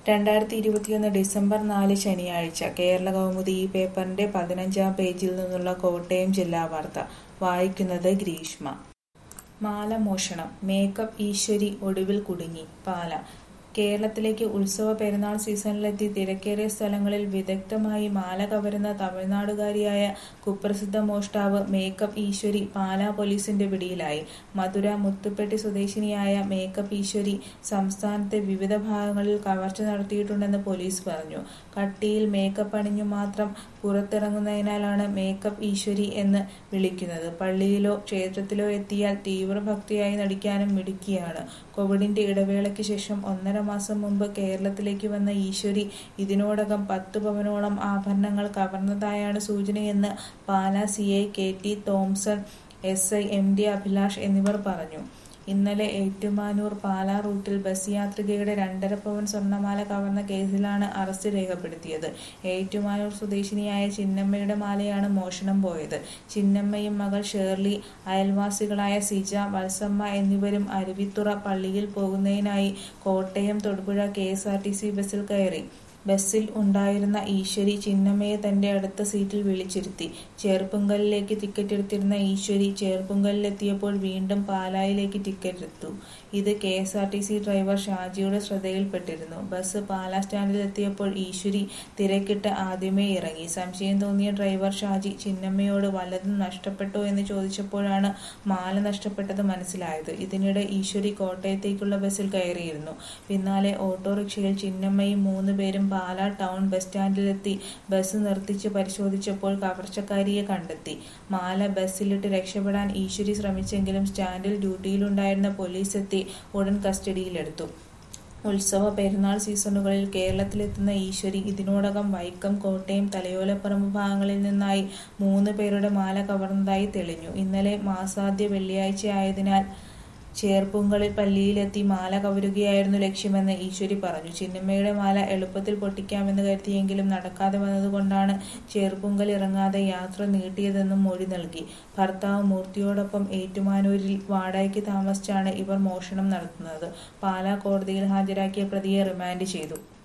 രണ്ടായിരത്തി ഇരുപത്തിയൊന്ന് ഡിസംബർ നാല് ശനിയാഴ്ച കേരള കൗമുദി ഈ പേപ്പറിന്റെ പതിനഞ്ചാം പേജിൽ നിന്നുള്ള കോട്ടയം ജില്ലാ വാർത്ത വായിക്കുന്നത് ഗ്രീഷ്മ മാല മോഷണം മേക്കപ്പ് ഈശ്വരി ഒടുവിൽ കുടുങ്ങി പാല കേരളത്തിലേക്ക് ഉത്സവ പെരുന്നാൾ സീസണിലെത്തി തിരക്കേറിയ സ്ഥലങ്ങളിൽ വിദഗ്ധമായി മാല കവരുന്ന തമിഴ്നാടുകാരിയായ കുപ്രസിദ്ധ മോഷ്ടാവ് മേക്കപ്പ് ഈശ്വരി പാലാ പോലീസിന്റെ പിടിയിലായി മധുര മുത്തുപ്പെട്ടി സ്വദേശിനിയായ മേക്കപ്പ് ഈശ്വരി സംസ്ഥാനത്തെ വിവിധ ഭാഗങ്ങളിൽ കവർച്ച നടത്തിയിട്ടുണ്ടെന്ന് പോലീസ് പറഞ്ഞു കട്ടിയിൽ മേക്കപ്പ് അണിഞ്ഞു മാത്രം പുറത്തിറങ്ങുന്നതിനാലാണ് മേക്കപ്പ് ഈശ്വരി എന്ന് വിളിക്കുന്നത് പള്ളിയിലോ ക്ഷേത്രത്തിലോ എത്തിയാൽ തീവ്രഭക്തിയായി നടിക്കാനും മിടുക്കിയാണ് കോവിഡിന്റെ ഇടവേളയ്ക്ക് ശേഷം ഒന്നര മാസം മുമ്പ് കേരളത്തിലേക്ക് വന്ന ഈശ്വരി ഇതിനോടകം പത്ത് പവനോളം ആഭരണങ്ങൾ കവർന്നതായാണ് സൂചനയെന്ന് Pala C I K T Thomson S I M D Abhilash എന്നിവർ പറഞ്ഞു ഇന്നലെ ഏറ്റുമാനൂർ പാലാ റൂട്ടിൽ ബസ് യാത്രികയുടെ രണ്ടര പവൻ സ്വർണ്ണമാല കവർന്ന കേസിലാണ് അറസ്റ്റ് രേഖപ്പെടുത്തിയത് ഏറ്റുമാനൂർ സ്വദേശിനിയായ ചിന്നമ്മയുടെ മാലയാണ് മോഷണം പോയത് ചിന്നമ്മയും മകൾ ഷേർലി അയൽവാസികളായ സിജ വത്സമ്മ എന്നിവരും അരുവിത്തുറ പള്ളിയിൽ പോകുന്നതിനായി Kottayam Thodupuzha K S R T C ബസ്സിൽ കയറി ബസ്സിൽ ഉണ്ടായിരുന്ന ഈശ്വരി ചിന്നമ്മയെ തന്റെ അടുത്ത സീറ്റിൽ വിളിച്ചിരുത്തി ചേർപ്പുങ്കലിലേക്ക് ടിക്കറ്റ് എടുത്തിരുന്ന ഈശ്വരി ചേർപ്പുങ്കലിലെത്തിയപ്പോൾ വീണ്ടും പാലായിലേക്ക് ടിക്കറ്റ് എടുത്തു ഇത് K S R T C driver ഷാജിയുടെ ശ്രദ്ധയിൽപ്പെട്ടിരുന്നു ബസ് പാലാ സ്റ്റാൻഡിലെത്തിയപ്പോൾ ഈശ്വരി തിരക്കിട്ട് ആദ്യമേ ഇറങ്ങി സംശയം തോന്നിയ ഡ്രൈവർ ഷാജി ചിന്നമ്മയോട് വല്ലതും നഷ്ടപ്പെട്ടോ എന്ന് ചോദിച്ചപ്പോഴാണ് മാല നഷ്ടപ്പെട്ടത് മനസ്സിലായത് ഇതിനിടെ ഈശ്വരി കോട്ടയത്തേക്കുള്ള ബസ്സിൽ കയറിയിരുന്നു പിന്നാലെ ഓട്ടോറിക്ഷയിൽ ചിന്നമ്മയും മൂന്ന് പേരും പാലാ ടൗൺ ബസ് സ്റ്റാൻഡിലെത്തി ബസ് നിർത്തിച്ച് പരിശോധിച്ചപ്പോൾ കവർച്ചക്കാരിയെ കണ്ടെത്തി മാല ബസ്സിലിട്ട് രക്ഷപ്പെടാൻ ഈശ്വരി ശ്രമിച്ചെങ്കിലും സ്റ്റാൻഡിൽ ഡ്യൂട്ടിയിലുണ്ടായിരുന്ന പോലീസ് എത്തി ഉടൻ കസ്റ്റഡിയിലെടുത്തു ഉത്സവ പെരുന്നാൾ സീസണുകളിൽ കേരളത്തിലെത്തുന്ന ഈശ്വരി ഇതിനോടകം വൈക്കം കോട്ടയം തലയോലപ്പറമ്പ് ഭാഗങ്ങളിൽ നിന്നായി മൂന്ന് പേരുടെ മാല കവർന്നതായി തെളിഞ്ഞു ഇന്നലെ മാസാദ്യ വെള്ളിയാഴ്ച ആയതിനാൽ ചേർപ്പുങ്കളിൽ പള്ളിയിലെത്തി മാല കവരുകയായിരുന്നു ലക്ഷ്യമെന്ന് ഈശ്വരി പറഞ്ഞു ചിന്നമ്മയുടെ മാല എളുപ്പത്തിൽ പൊട്ടിക്കാമെന്ന് കരുതിയെങ്കിലും നടക്കാതെ വന്നതുകൊണ്ടാണ് ചേർപ്പുങ്കൽ ഇറങ്ങാതെ യാത്ര നീട്ടിയതെന്നും മൊഴി നൽകി ഭർത്താവ് മൂർത്തിയോടൊപ്പം ഏറ്റുമാനൂരിൽ വാടകയ്ക്ക് താമസിച്ചാണ് ഇവർ മോഷണം നടത്തുന്നത് പാലാ കോടതിയിൽ ഹാജരാക്കിയ പ്രതിയെ റിമാൻഡ് ചെയ്തു